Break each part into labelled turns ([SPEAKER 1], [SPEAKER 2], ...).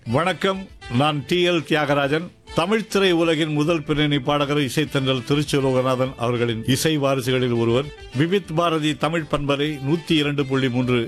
[SPEAKER 1] வணக்கம் நான் D L Thiagarajan Tamil திரை உலகின் முதல் பின்னணி பாடகர் இசைத்தன்றல் திருச்சி லோகநாதன் அவர்களின் இசை வாரிசுகளில் ஒருவர் விவித் பாரதி தமிழ் பண்பலை நூத்தி இரண்டு புள்ளி மூன்று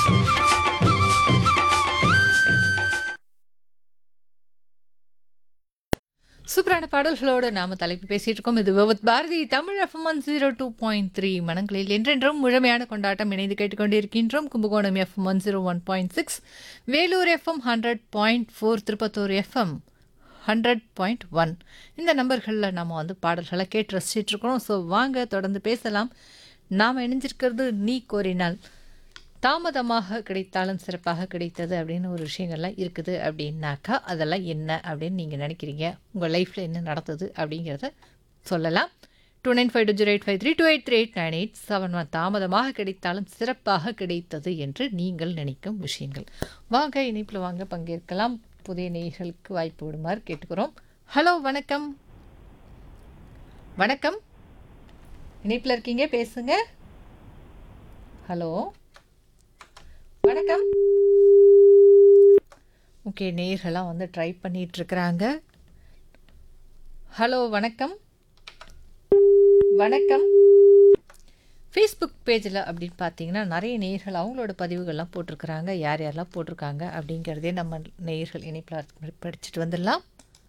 [SPEAKER 2] சூப்பரான பாடல்களோடு நாம தலைப்பு பேசிட்டு இருக்கோம் இது Vividh Bharati Tamil FM one zero two point three மனங்களில் என்றென்றும் முழுமையான கொண்டாட்டம் இணைந்து கேட்டுக்கொண்டிருக்கின்றோம் Kumbakonam FM one zero one point six Vellore FM hundred point four Tirupattur FM hundred point one இந்த நம்பர்களில் நம்ம வந்து பாடல்களை கேட்டு ரசிச்சிட்டு இருக்கோம் ஸோ வாங்க தொடர்ந்து பேசலாம் நாம் இணைஞ்சிருக்கிறது நீ கோரினால் தாமதமாக கிடைத்தாலும் சிறப்பாக கிடைத்தது அப்படின்னு ஒரு விஷயங்கள்லாம் இருக்குது அப்படின்னாக்கா அதெல்லாம் என்ன அப்படின்னு நீங்கள் நினைக்கிறீங்க உங்கள் லைஃப்பில் என்ன நடந்தது அப்படிங்கிறத சொல்லலாம் two nine five two zero eight five three two eight three eight nine eight seven one தாமதமாக கிடைத்தாலும் சிறப்பாக கிடைத்தது என்று நீங்கள் நினைக்கும் விஷயங்கள் வாங்க இணைப்பில் வாங்க பங்கேற்கலாம் புதிய நேயர்களுக்கு வாய்ப்பு விடுமாறு கேட்டுக்கிறோம் ஹலோ வணக்கம் வணக்கம் இணைப்பில் இருக்கீங்க பேசுங்க ஹலோ வணக்கம் ஓகே நேர்கள்லாம் வந்து ட்ரை பண்ணிட்டு இருக்கிறாங்க ஹலோ வணக்கம் வணக்கம் ஃபேஸ்புக் பேஜில் அப்படின்னு பார்த்தீங்கன்னா நிறைய நேயர்கள் அவங்களோட பதிவுகள்லாம் போட்டிருக்கிறாங்க யார் யாரெல்லாம் போட்டிருக்காங்க அப்படிங்கிறதே நம்ம நேயர்கள் இணைப்பில் படிச்சுட்டு வந்துடலாம்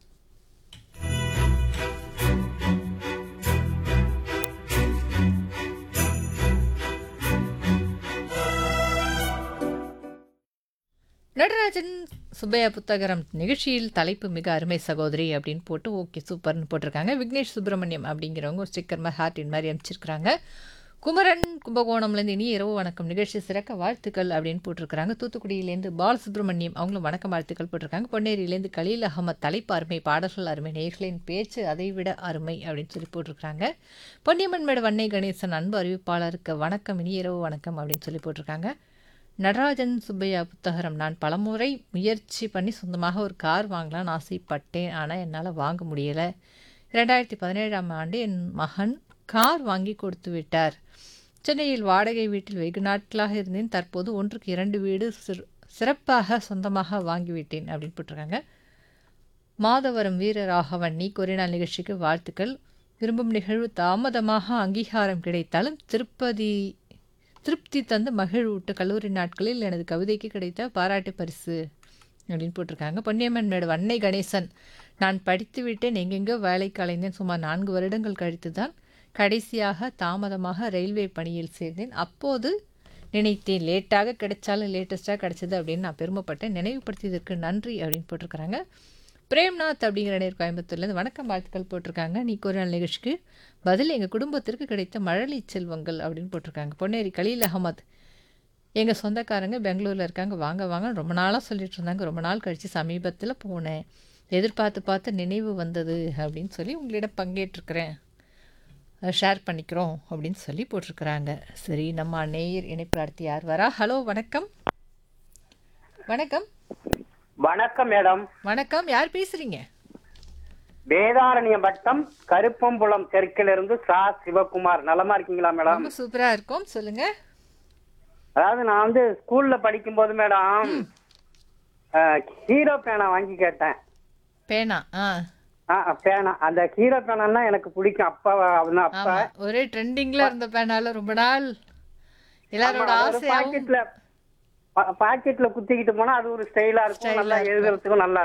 [SPEAKER 2] நடராஜன் சுப்பையா புத்தகரம் நிகழ்ச்சியில் தலைப்பு மிக அருமை சகோதரி அப்படின்னு போட்டு ஓகே சூப்பர்னு போட்டிருக்காங்க விக்னேஷ் சுப்பிரமணியம் அப்படிங்கிறவங்க ஒரு ஸ்டிக்கர் மாதிரி ஹார்ட்டின் மாதிரி அனுப்பிச்சிருக்கிறாங்க குமரன் கும்பகோணம்லேருந்து இனி இரவு வணக்கம் நிகழ்ச்சி சிறக்க வாழ்த்துக்கள் அப்படின்னு போட்டிருக்கிறாங்க தூத்துக்குடியிலேருந்து பால் சுப்பிரமணியம் அவங்களும் வணக்கம் வாழ்த்துக்கள் போட்டிருக்காங்க பொன்னேரியிலேருந்து கலீல் அகமத் தலைப்பு அருமை பாடல்கள் அருமை நேர்களின் பேச்சு அதைவிட அருமை அப்படின்னு சொல்லி போட்டிருக்கிறாங்க பொன்னியம்மன் மேடு வன்னை கணேசன் அன்பு அறிவிப்பாளருக்கு வணக்கம் இனி இரவு வணக்கம் அப்படின்னு சொல்லி போட்டிருக்காங்க நடராஜன் சுப்பையா புத்தகரம் நான் பலமுறை முயற்சி பண்ணி சொந்தமாக ஒரு கார் வாங்கலாம்னு ஆசைப்பட்டேன் ஆனால் என்னால் வாங்க முடியலை ரெண்டாயிரத்தி பதினேழாம் ஆண்டு என் மகன் கார் வாங்கி கொடுத்து விட்டார் சென்னையில் வாடகை வீட்டில் வெகு நாட்களாக இருந்தேன் தற்போது ஒன்றுக்கு இரண்டு வீடு சிற- சிறப்பாக சொந்தமாக வாங்கிவிட்டேன் அப்படின்னு போட்டிருக்காங்க மாதவரம் வீரராகவன் நீ கொரிநாள் நிகழ்ச்சிக்கு வாழ்த்துக்கள் விரும்பும் நிகழ்வு தாமதமாக அங்கீகாரம் கிடைத்தாலும் திருப்பதி திருப்தி தந்து மகிழ்வூட்டு கல்லூரி நாட்களில் எனது கவிதைக்கு கிடைத்த பாராட்டு பரிசு அப்படின்னு போட்டிருக்காங்க பொன்னியம்மன் மேடு வன்னை கணேசன் நான் படித்து விட்டேன் எங்கெங்கோ வேலைக்கு அலைந்தேன் சுமார் நான்கு வருடங்கள் கழித்து தான் கடைசியாக தாமதமாக ரயில்வே பணியில் சேர்ந்தேன் அப்போது நினைத்தேன் லேட்டாக கிடைச்சாலும் லேட்டஸ்ட்டாக கிடைச்சது அப்படின்னு நான் பெருமைப்பட்டேன் நினைவுபடுத்தியதற்கு நன்றி அப்படின்னு போட்டிருக்கிறாங்க பிரேம்நாத் அப்படிங்கிற நேர் கோயம்புத்தூர்லேருந்து வணக்கம் வாழ்த்துக்கள் போட்டிருக்காங்க நீ ஒரு நாள் நிகழ்ச்சிக்கு பதில் எங்கள் குடும்பத்திற்கு கிடைத்த மழலை செல்வங்கள் அப்படின்னு போட்டிருக்காங்க பொன்னேரி கலீல் அகமத் எங்கள் சொந்தக்காரங்க பெங்களூரில் இருக்காங்க வாங்க வாங்க ரொம்ப நாளாக சொல்லிட்டு இருந்தாங்க ரொம்ப நாள் கழித்து சமீபத்தில் போனேன் எதிர்பார்த்து பார்த்து நினைவு வந்தது அப்படின்னு சொல்லி உங்களிடம் பங்கேற்றிருக்கிறேன் ஷேர் பண்ணிக்கிறோம் அப்படின்னு சொல்லி போட்டிருக்கிறாங்க சரி நம்ம நேயர் இணைப்பில் அடுத்து யார் வரா ஹலோ வணக்கம் வணக்கம்
[SPEAKER 3] வணக்கம் மேடம்
[SPEAKER 2] வணக்கம் யார் பேசுறீங்க
[SPEAKER 3] வேதாரண்யம் வட்டம் கருப்பம்புலம் தெற்கிலிருந்து சா சிவகுமார் நலமா இருக்கீங்களா மேடம்
[SPEAKER 2] ரொம்ப சூப்பரா இருக்கும் சொல்லுங்க
[SPEAKER 3] அதாவது நான் வந்து ஸ்கூல்ல படிக்கும்போது மேடம் அஹ், ஹீரோ பேனா வாங்கி கேட்டேன்
[SPEAKER 2] பேனா ஆ
[SPEAKER 3] ஆ, பேனா அந்த ஹீரோ பேனான்னா எனக்கு பிடிக்கும் அப்பா அவனா அப்பா
[SPEAKER 2] ஆமா ஒரே ட்ரெண்டிங்ல இருந்த பேனால ரொம்ப நாள் எல்லாரோட ஆசையாவும்
[SPEAKER 3] பாக்கெட்ல பாக்கெட்ல குத்திக்கிட்டு போனா அது ஒரு ஸ்டைலா இருக்கும் நல்லா எழுதுறதுக்கும் நல்லா